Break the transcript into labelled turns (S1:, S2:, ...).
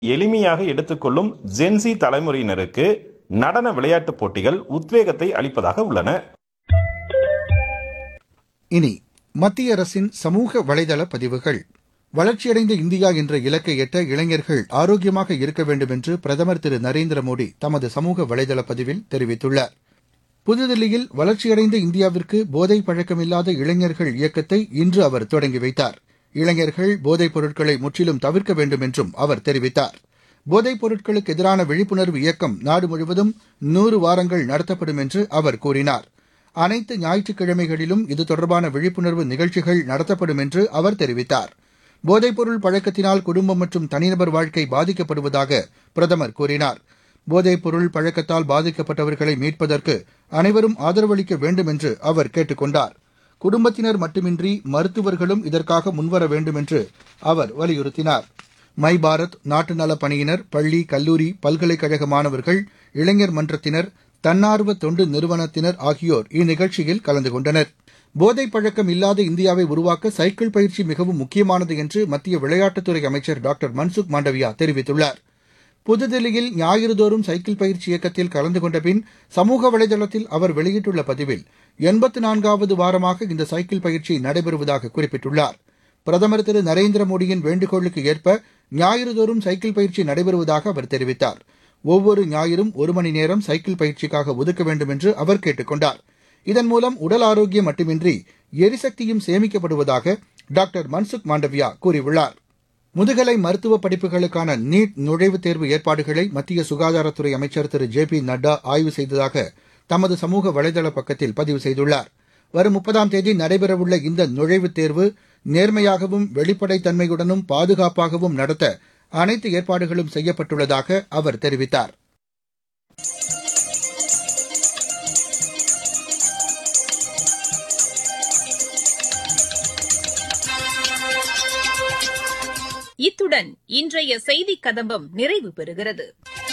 S1: எளிமையாக எடுத்துக்கொள்ளும் ஜென்சி தலைமுறையினருக்கு நடன விளையாட்டுப் போட்டிகள் உத்வேகத்தை அளிப்பதாக உள்ளன
S2: இனி மத்திய அரசின் சமூக வலைதள பதிவுகள் வளர்ச்சியடைந்த இந்தியா என்ற இலக்கை எட்ட இளைஞர்கள் ஆரோக்கியமாக இருக்க வேண்டும் என்று பிரதமர் திரு நரேந்திர மோடி தமது சமூக வலைதள பதிவில் தெரிவித்துள்ளார் புதுதில்லியில் வளர்ச்சியடைந்த இந்தியாவிற்கு போதை பழக்கமில்லாத இளைஞர்கள் இயக்கத்தை இன்று அவர் தொடங்கி வைத்தார் இளைஞர்கள் போதைப் பொருட்களை முற்றிலும் தவிர்க்க வேண்டும் என்றும் அவர் தெரிவித்தார் போதைப் பொருட்களுக்கு எதிரான விழிப்புணர்வு இயக்கம் நாடு முழுவதும் நூறு வாரங்கள் நடத்தப்படும் என்று அவர் கூறினார் அனைத்து ஞாயிற்றுக்கிழமைகளிலும் இது தொடர்பான விழிப்புணர்வு நிகழ்ச்சிகள் நடத்தப்படும் என்று அவர் தெரிவித்தார் போதைப்பொருள் பழக்கத்தினால் குடும்பம் மற்றும் தனிநபர் வாழ்க்கை பாதிக்கப்படுவதாக பிரதமர் கூறினார் போதைப்பொருள் பழக்கத்தால் பாதிக்கப்பட்டவர்களை மீட்பதற்கு அனைவரும் ஆதரவளிக்க வேண்டும் என்று அவர் கேட்டுக் கொண்டார் குடும்பத்தினர் மட்டுமின்றி மருத்துவர்களும் இதற்காக முன்வர வேண்டும் என்று அவர் வலியுறுத்தினார் மை பாரத் நாட்டு நலப் பணியினர் பள்ளி கல்லூரி பல்கலைக்கழக மாணவர்கள் இளைஞர் மன்றத்தினர் தன்னார்வ தொண்டு நிறுவனத்தினர் ஆகியோர் இந்நிகழ்ச்சியில் கலந்து கொண்டனர் போதைப் பழக்கம் இல்லாத இந்தியாவை உருவாக்க சைக்கிள் பயிற்சி மிகவும் முக்கியமானது என்று மத்திய விளையாட்டுத்துறை அமைச்சர் டாக்டர் மன்சுக் மாண்டவியா தெரிவித்துள்ளார் புதுதில்லியில் ஞாயிறுதோறும் சைக்கிள் பயிற்சி இயக்கத்தில் கலந்து கொண்ட பின் சமூக வலைதளத்தில் அவர் வெளியிட்டுள்ள பதிவில் எண்பத்து நான்காவது வாரமாக இந்த சைக்கிள் பயிற்சி நடைபெறுவதாக குறிப்பிட்டுள்ளார் பிரதமர் திரு நரேந்திர மோடியின் வேண்டுகோளுக்கு ஏற்ப ஞாயிறுதோறும் சைக்கிள் பயிற்சி நடைபெறுவதாக அவர் தெரிவித்தார் ஒவ்வொரு ஞாயிறும் ஒரு மணி நேரம் சைக்கிள் பயிற்சிக்காக ஒதுக்க வேண்டும் என்று அவர் கேட்டுக் கொண்டார் இதன் மூலம் உடல் ஆரோக்கியம் மட்டுமின்றி எரிசக்தியும் சேமிக்கப்படுவதாக டாக்டர் மன்சுக் மாண்டவியா கூறியுள்ளார் முதுகலை மருத்துவ படிப்புகளுக்கான நீட் நுழைவுத் தேர்வு ஏற்பாடுகளை மத்திய சுகாதாரத்துறை அமைச்சர் திரு ஜே பி நட்டா ஆய்வு செய்ததாக தமது சமூக வலைதள பக்கத்தில் பதிவு செய்துள்ளார் வரும் முப்பதாம் தேதி நடைபெறவுள்ள இந்த நுழைவுத் தேர்வு நேர்மையாகவும் வெளிப்படைத்தன்மையுடனும் பாதுகாப்பாகவும் நடத்த அனைத்து ஏற்பாடுகளும் செய்யப்பட்டுள்ளதாக அவர் தெரிவித்தார்
S3: இத்துடன் இன்றைய செய்திக் கதம்பம் நிறைவு பெறுகிறது